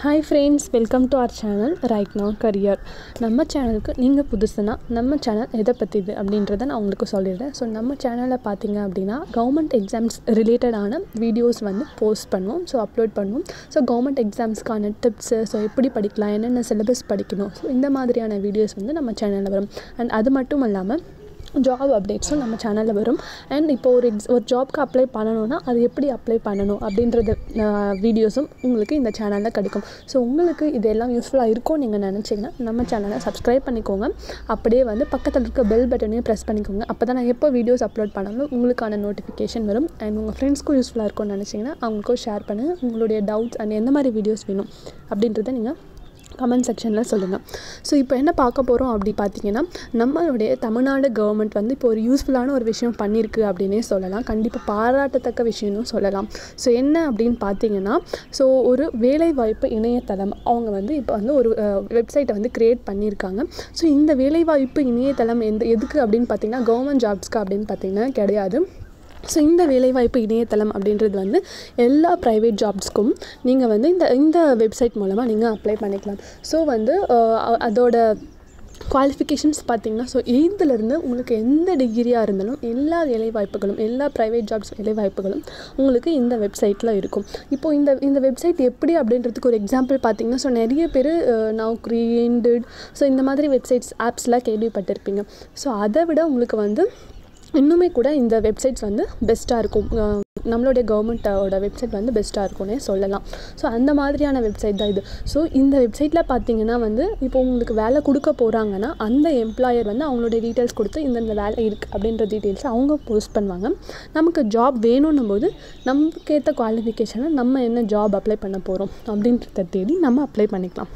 hi friends welcome to our channel right no career நம்ம சேனலுக்கு நீங்கள் புதுசுனா நம்ம சேனல் எதை பற்றிது அப்படின்றத நான் உங்களுக்கு சொல்லிடுறேன் ஸோ நம்ம சேனலில் பார்த்தீங்க அப்படின்னா கவர்மெண்ட் எக்ஸாம்ஸ் ரிலேட்டடான வீடியோஸ் வந்து போஸ்ட் பண்ணுவோம் ஸோ அப்லோட் பண்ணுவோம் ஸோ கவர்மெண்ட் எக்ஸாம்ஸ்க்கான டிப்ஸு ஸோ எப்படி படிக்கலாம் என்னென்ன சிலபஸ் படிக்கணும் ஸோ இந்த மாதிரியான வீடியோஸ் வந்து நம்ம சேனலில் வரும் அண்ட் அது மட்டும் இல்லாமல் ஜாப் அப்டேட்ஸும் நம்ம சேனலில் வரும் அண்ட் இப்போ ஒரு எக்ஸ் ஒரு ஜாப்க்கு அப்ளை பண்ணணும்னா அது எப்படி அப்ளை பண்ணணும் அப்படின்றது வீடியோஸும் உங்களுக்கு இந்த சேனலில் கிடைக்கும் ஸோ உங்களுக்கு இது எல்லாம் யூஸ்ஃபுல்லாக இருக்கும் நீங்கள் நினச்சிங்கன்னா நம்ம சேனலை சப்ஸ்கிரைப் பண்ணிக்கோங்க அப்படியே வந்து பக்கத்தில் இருக்க பெல் பட்டனையும் ப்ரெஸ் பண்ணிக்கோங்க அப்போ தான் நான் எப்போ வீடியோஸ் அப்லோட் பண்ணாலும் உங்களுக்கான நோட்டிஃபிகேஷன் வரும் அண்ட் உங்கள் ஃப்ரெண்ட்ஸ்க்கும் யூஸ்ஃபுல்லாக இருக்கும்னு நினச்சிங்கன்னா அவங்களுக்கும் ஷேர் பண்ணுங்கள் உங்களுடைய டவுட்ஸ் அண்ட் எந்த மாதிரி வீடியோஸ் வேணும் அப்படின்றத நீங்கள் கமெண்ட் செக்ஷனில் சொல்லுங்கள் ஸோ இப்போ என்ன பார்க்க போகிறோம் அப்படி பார்த்தீங்கன்னா நம்மளுடைய தமிழ்நாடு கவர்மெண்ட் வந்து இப்போ ஒரு யூஸ்ஃபுல்லான ஒரு விஷயம் பண்ணியிருக்கு அப்படின்னே சொல்லலாம் கண்டிப்பாக பாராட்டத்தக்க விஷயம்னு சொல்லலாம் ஸோ என்ன அப்படின்னு பார்த்தீங்கன்னா ஸோ ஒரு வேலைவாய்ப்பு இணையதளம் அவங்க வந்து இப்போ வந்து ஒரு வெப்சைட்டை வந்து க்ரியேட் பண்ணியிருக்காங்க ஸோ இந்த வேலைவாய்ப்பு இணையதளம் எந்த எதுக்கு அப்படின்னு பார்த்தீங்கன்னா கவர்மெண்ட் ஜாப்ஸ்க்கு அப்படின்னு பார்த்தீங்கன்னா கிடையாது ஸோ இந்த வேலைவாய்ப்பு இணையதளம் அப்படின்றது வந்து எல்லா ப்ரைவேட் ஜாப்ஸ்க்கும் நீங்கள் வந்து இந்த இந்த வெப்சைட் மூலமாக நீங்கள் அப்ளை பண்ணிக்கலாம் ஸோ வந்து அதோட குவாலிஃபிகேஷன்ஸ் பார்த்தீங்கன்னா ஸோ எயித்துலேருந்து உங்களுக்கு எந்த டிகிரியாக இருந்தாலும் எல்லா வேலைவாய்ப்புகளும் எல்லா ப்ரைவேட் ஜாப்ஸ் வேலைவாய்ப்புகளும் உங்களுக்கு இந்த வெப்சைட்டில் இருக்கும் இப்போது இந்த இந்த வெப்சைட் எப்படி அப்படின்றதுக்கு ஒரு எக்ஸாம்பிள் பார்த்தீங்கன்னா ஸோ நிறைய பேர் நவுக்ரி இண்டட் ஸோ இந்த மாதிரி வெப்சைட்ஸ் ஆப்ஸ்லாம் கேள்விப்பட்டிருப்பீங்க ஸோ அதை விட உங்களுக்கு வந்து இன்னுமே கூட இந்த வெப்சைட்ஸ் வந்து பெஸ்ட்டாக இருக்கும் நம்மளுடைய கவர்மெண்ட்டோட வெப்சைட் வந்து பெஸ்ட்டாக இருக்கும்னே சொல்லலாம் ஸோ அந்த மாதிரியான வெப்சைட் தான் இது ஸோ இந்த வெப்சைட்டில் பார்த்தீங்கன்னா வந்து இப்போ உங்களுக்கு வேலை கொடுக்க போகிறாங்கன்னா அந்த எம்ப்ளாயர் வந்து அவங்களுடைய டீட்டெயில்ஸ் கொடுத்து இந்தந்த வேலை இருக்குது அப்படின்ற டீட்டெயில்ஸ் அவங்க போஸ்ட் பண்ணுவாங்க நமக்கு ஜாப் வேணும்னும் போது நமக்கு ஏற்ற குவாலிஃபிகேஷனை நம்ம என்ன ஜாப் அப்ளை பண்ண போகிறோம் அப்படின்றத தேடி நம்ம அப்ளை பண்ணிக்கலாம்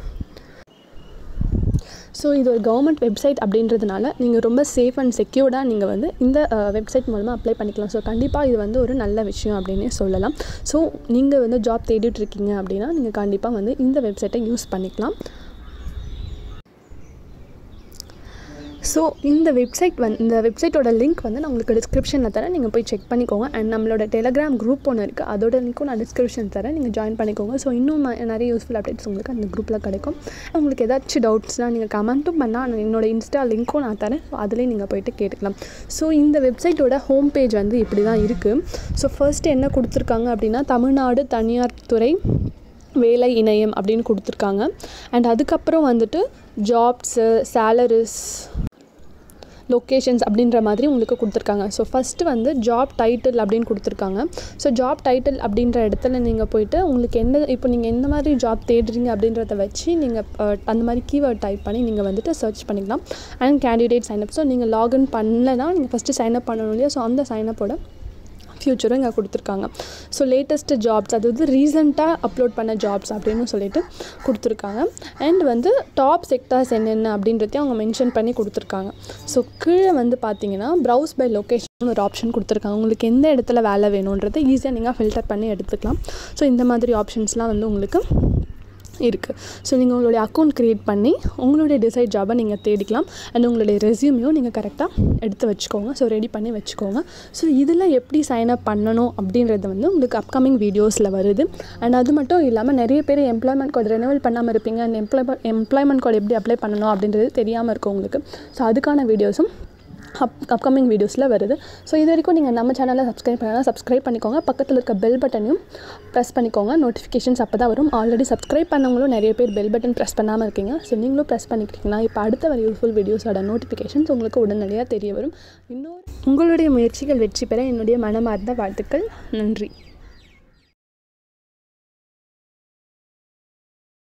ஸோ இது ஒரு கவர்மெண்ட் வெப்சைட் அப்படின்றதுனால நீங்கள் ரொம்ப சேஃப் அண்ட் செக்யூர்டாக நீங்கள் வந்து இந்த வெப்சைட் மூலமாக அப்ளை பண்ணிக்கலாம் ஸோ கண்டிப்பாக இது வந்து ஒரு நல்ல விஷயம் அப்படின்னே சொல்லலாம் ஸோ நீங்கள் வந்து ஜாப் தேடிட்டு இருக்கீங்க அப்படின்னா நீங்கள் கண்டிப்பாக வந்து இந்த வெப்சைட்டை யூஸ் பண்ணிக்கலாம் ஸோ இந்த வெப்சைட் வந்து இந்த வெப்சைட்டோட லிங்க் வந்து நான் உங்களுக்கு டிஸ்கிரிப்ஷனில் தரேன் நீங்கள் போய் செக் பண்ணிக்கோங்க அண்ட் நம்மளோட டெலகிராம் குரூப் ஒன்று இருக்குது அதோட லிங்க்கும் நான் டிஸ்கிரிப்ஷன் தரேன் நீங்கள் ஜாயின் பண்ணிக்கோங்க ஸோ இன்னும் நிறைய யூஸ்ஃபுல் அப்டேட்ஸ் உங்களுக்கு அந்த குரூப்பில் கிடைக்கும் உங்களுக்கு ஏதாச்சும் டவுட்ஸ்னால் நீங்கள் கமெண்ட்டும் பண்ணால் என்னோடய இன்ஸ்டா லிங்க்கும் நான் தரேன் ஸோ அதுலேயே நீங்கள் போய்ட்டு கேட்டுக்கலாம் ஸோ இந்த வெப்சைட்டோட ஹோம் பேஜ் வந்து இப்படி தான் இருக்குது ஸோ ஃபர்ஸ்ட் என்ன கொடுத்துருக்காங்க அப்படின்னா தமிழ்நாடு தனியார் துறை வேலை இணையம் அப்படின்னு கொடுத்துருக்காங்க அண்ட் அதுக்கப்புறம் வந்துட்டு ஜாப்ஸு சேலரிஸ் லொக்கேஷன்ஸ் அப்படின்ற மாதிரி உங்களுக்கு கொடுத்துருக்காங்க ஸோ ஃபஸ்ட்டு வந்து ஜாப் டைட்டில் அப்படின்னு கொடுத்துருக்காங்க ஸோ ஜாப் டைட்டில் அப்படின்ற இடத்துல நீங்கள் போயிட்டு உங்களுக்கு எந்த இப்போ நீங்கள் எந்த மாதிரி ஜாப் தேடுறீங்க அப்படின்றத வச்சு நீங்கள் அந்த மாதிரி கீவேர்ட் டைப் பண்ணி நீங்கள் வந்துட்டு சர்ச் பண்ணிக்கலாம் அண்ட் கேண்டிடேட் சைனப் ஸோ நீங்கள் லாகின் பண்ணலைன்னா நீங்கள் ஃபஸ்ட்டு சைனப் பண்ணணும் இல்லையா ஸோ அந்த சைனப்போட ஃப்யூச்சரும் இங்கே கொடுத்துருக்காங்க ஸோ லேட்டஸ்ட்டு ஜாப்ஸ் அது வந்து ரீசெண்டாக அப்லோட் பண்ண ஜாப்ஸ் அப்படின்னு சொல்லிட்டு கொடுத்துருக்காங்க அண்ட் வந்து டாப் செக்டார்ஸ் என்னென்ன அப்படின்றதையும் அவங்க மென்ஷன் பண்ணி கொடுத்துருக்காங்க ஸோ கீழே வந்து பார்த்தீங்கன்னா ப்ரௌஸ் பை லொக்கேஷன் ஒரு ஆப்ஷன் கொடுத்துருக்காங்க உங்களுக்கு எந்த இடத்துல வேலை வேணுன்றதை ஈஸியாக நீங்கள் ஃபில்டர் பண்ணி எடுத்துக்கலாம் ஸோ இந்த மாதிரி ஆப்ஷன்ஸ்லாம் வந்து உங்களுக்கு இருக்குது ஸோ நீங்கள் உங்களுடைய அக்கௌண்ட் க்ரியேட் பண்ணி உங்களுடைய டிசைட் ஜாபை நீங்கள் தேடிக்கலாம் அண்ட் உங்களுடைய ரெசியூமையும் நீங்கள் கரெக்டாக எடுத்து வச்சுக்கோங்க ஸோ ரெடி பண்ணி வச்சுக்கோங்க ஸோ இதில் எப்படி சைன் அப் பண்ணணும் அப்படின்றது வந்து உங்களுக்கு அப்கமிங் வீடியோஸில் வருது அண்ட் அது மட்டும் இல்லாமல் நிறைய பேர் எம்ப்ளாய்மெண்ட் கோட் ரெனிவல் பண்ணாமல் இருப்பீங்க அண்ட் எம்ப்ளாய் எம்ப்ளாய்மெண்ட் கோட் எப்படி அப்ளை பண்ணணும் அப்படின்றது தெரியாமல் இருக்கும் உங்களுக்கு ஸோ அதுக்கான வீடியோஸும் அப் அப்கமிங் வீடியோஸில் வருது ஸோ இது வரைக்கும் நீங்கள் நம்ம சேனலை சப்ஸ்கிரைப் பண்ணலாம் சப்ஸ்கிரைப் பண்ணிக்கோங்க பக்கத்தில் இருக்க பெல் பட்டனையும் ப்ரெஸ் பண்ணிக்கோங்க நோட்டிஃபிகேஷன்ஸ் அப்போ தான் வரும் ஆல்ரெடி சப்ஸ்கிரைப் பண்ணவங்களும் நிறைய பேர் பெல் பட்டன் ப்ரெஸ் பண்ணாமல் இருக்கீங்க ஸோ நீங்களும் ப்ரெஸ் பண்ணிக்கிட்டீங்கன்னா இப்போ அடுத்த வர யூஸ்ஃபுல் வீடியோஸோட நோட்டிஃபிகேஷன்ஸ் உங்களுக்கு உடனடியாக தெரிய வரும் இன்னொரு உங்களுடைய முயற்சிகள் வெற்றி பெற என்னுடைய மனமார்ந்த வாழ்த்துக்கள் நன்றி